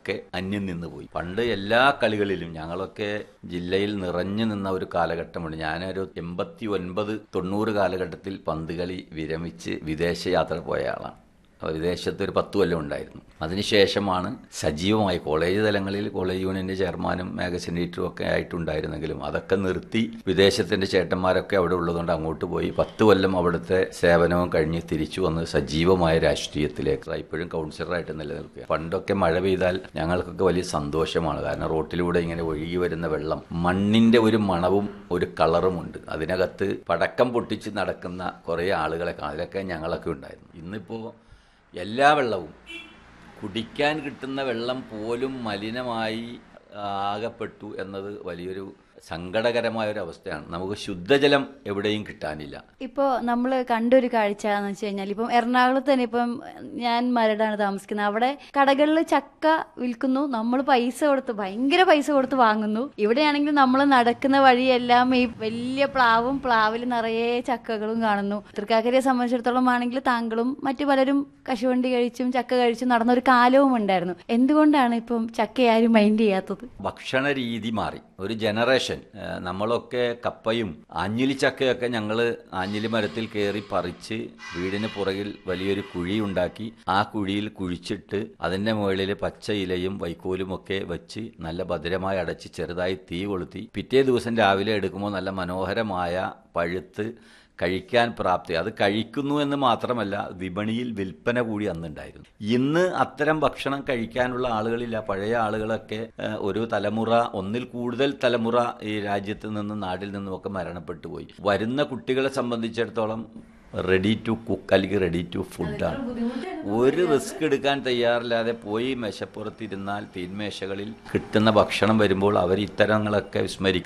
ഒക്കെ അന്യം നിന്ന് പോയി പണ്ട് എല്ലാ കളികളിലും ഞങ്ങളൊക്കെ ജില്ലയിൽ നിറഞ്ഞു നിന്ന ഒരു കാലഘട്ടമുണ്ട് ഞാനൊരു എൺപത്തി ഒൻപത് തൊണ്ണൂറ് കാലഘട്ടത്തിൽ പന്ത് കളി വിരമിച്ച് വിദേശ യാത്ര പോയ ആളാണ് അപ്പോൾ വിദേശത്ത് ഒരു പത്ത് കൊല്ലം ഉണ്ടായിരുന്നു അതിനുശേഷമാണ് സജീവമായി കോളേജ് തലങ്ങളിൽ കോളേജ് യൂണിയൻ്റെ ചെയർമാനും മാഗസിൻ എഡിറ്ററും ഒക്കെ ആയിട്ടുണ്ടായിരുന്നെങ്കിലും അതൊക്കെ നിർത്തി വിദേശത്തിൻ്റെ ചേട്ടന്മാരൊക്കെ അവിടെ ഉള്ളതുകൊണ്ട് അങ്ങോട്ട് പോയി പത്ത് കൊല്ലം അവിടുത്തെ സേവനവും കഴിഞ്ഞ് തിരിച്ചു വന്ന് സജീവമായ രാഷ്ട്രീയത്തിലേക്ക് ഇപ്പോഴും കൗൺസിലറായിട്ട് നിലനിൽക്കുക പണ്ടൊക്കെ മഴ പെയ്താൽ ഞങ്ങൾക്കൊക്കെ വലിയ സന്തോഷമാണ് കാരണം റോട്ടിലൂടെ ഇങ്ങനെ ഒഴുകി വരുന്ന വെള്ളം മണ്ണിൻ്റെ ഒരു മണവും ഒരു കളറുമുണ്ട് അതിനകത്ത് പടക്കം പൊട്ടിച്ച് നടക്കുന്ന കുറേ ആളുകളെ കാണാം അതിലൊക്കെ ഞങ്ങളൊക്കെ ഉണ്ടായിരുന്നു ഇന്നിപ്പോൾ എല്ലാ വെള്ളവും കുടിക്കാൻ കിട്ടുന്ന വെള്ളം പോലും മലിനമായി ആകപ്പെട്ടു എന്നത് വലിയൊരു സങ്കടകരമായ ഒരു അവസ്ഥയാണ് നമുക്ക് ശുദ്ധജലം എവിടെയും കിട്ടാനില്ല ഇപ്പോൾ നമ്മൾ കണ്ടൊരു കാഴ്ച എന്ന് വെച്ച് കഴിഞ്ഞാൽ ഇപ്പം എറണാകുളത്ത് തന്നെ ഇപ്പം ഞാൻ മരടാണ് താമസിക്കുന്നത് അവിടെ കടകളിൽ ചക്ക വിൽക്കുന്നു നമ്മൾ പൈസ കൊടുത്ത് ഭയങ്കര പൈസ കൊടുത്ത് വാങ്ങുന്നു ഇവിടെയാണെങ്കിൽ നമ്മൾ നടക്കുന്ന വഴിയെല്ലാം ഈ വലിയ പ്ലാവും പ്ലാവിൽ നിറയെ ചക്കകളും കാണുന്നു തൃക്കാക്കരയെ സംബന്ധിച്ചിടത്തോളം ആണെങ്കിൽ താങ്കളും മറ്റു പലരും കശുവണ്ടി കഴിച്ചും ചക്ക കഴിച്ചും നടന്ന ഒരു കാലവും ഉണ്ടായിരുന്നു എന്തുകൊണ്ടാണ് ഇപ്പം ചക്ക ആരും മൈൻഡ് ചെയ്യാത്തത് ഭക്ഷണ രീതി മാറി ഒരു ജനറേഷൻ ഏഹ് നമ്മളൊക്കെ കപ്പയും ആഞ്ഞിലി ചക്കയൊക്കെ ഞങ്ങൾ ആഞ്ഞിലി മരത്തിൽ കയറി പറിച്ച് വീടിന് പുറകിൽ വലിയൊരു കുഴി ഉണ്ടാക്കി ആ കുഴിയിൽ കുഴിച്ചിട്ട് അതിൻ്റെ മുകളിൽ പച്ച ഇലയും വൈക്കോലും ഒക്കെ വെച്ച് നല്ല ഭദ്രമായി അടച്ച് ചെറുതായി തീ കൊളുത്തി പിറ്റേ ദിവസം രാവിലെ എടുക്കുമ്പോൾ നല്ല മനോഹരമായ പഴുത്ത് കഴിക്കാൻ പ്രാപ്തി അത് കഴിക്കുന്നു എന്ന് മാത്രമല്ല വിപണിയിൽ വിൽപ്പന കൂടി അന്നുണ്ടായിരുന്നു ഇന്ന് അത്തരം ഭക്ഷണം കഴിക്കാനുള്ള ആളുകളില്ല പഴയ ആളുകളൊക്കെ ഏഹ്, ഒരു തലമുറ ഒന്നിൽ കൂടുതൽ തലമുറ ഈ രാജ്യത്ത് നിന്നും നാട്ടിൽ നിന്നുമൊക്കെ മരണപ്പെട്ടു പോയി വരുന്ന കുട്ടികളെ സംബന്ധിച്ചിടത്തോളം റെഡി ടു കുക്ക് അല്ലെങ്കിൽ റെഡി ടു ഫുഡാണ് ഒരു റിസ്ക് എടുക്കാൻ തയ്യാറില്ലാതെ പോയി മേശപ്പുറത്തിരുന്നാൽ തീന്മേശകളിൽ കിട്ടുന്ന ഭക്ഷണം വരുമ്പോൾ അവർ ഇത്തരങ്ങളൊക്കെ വിസ്മരിക്കും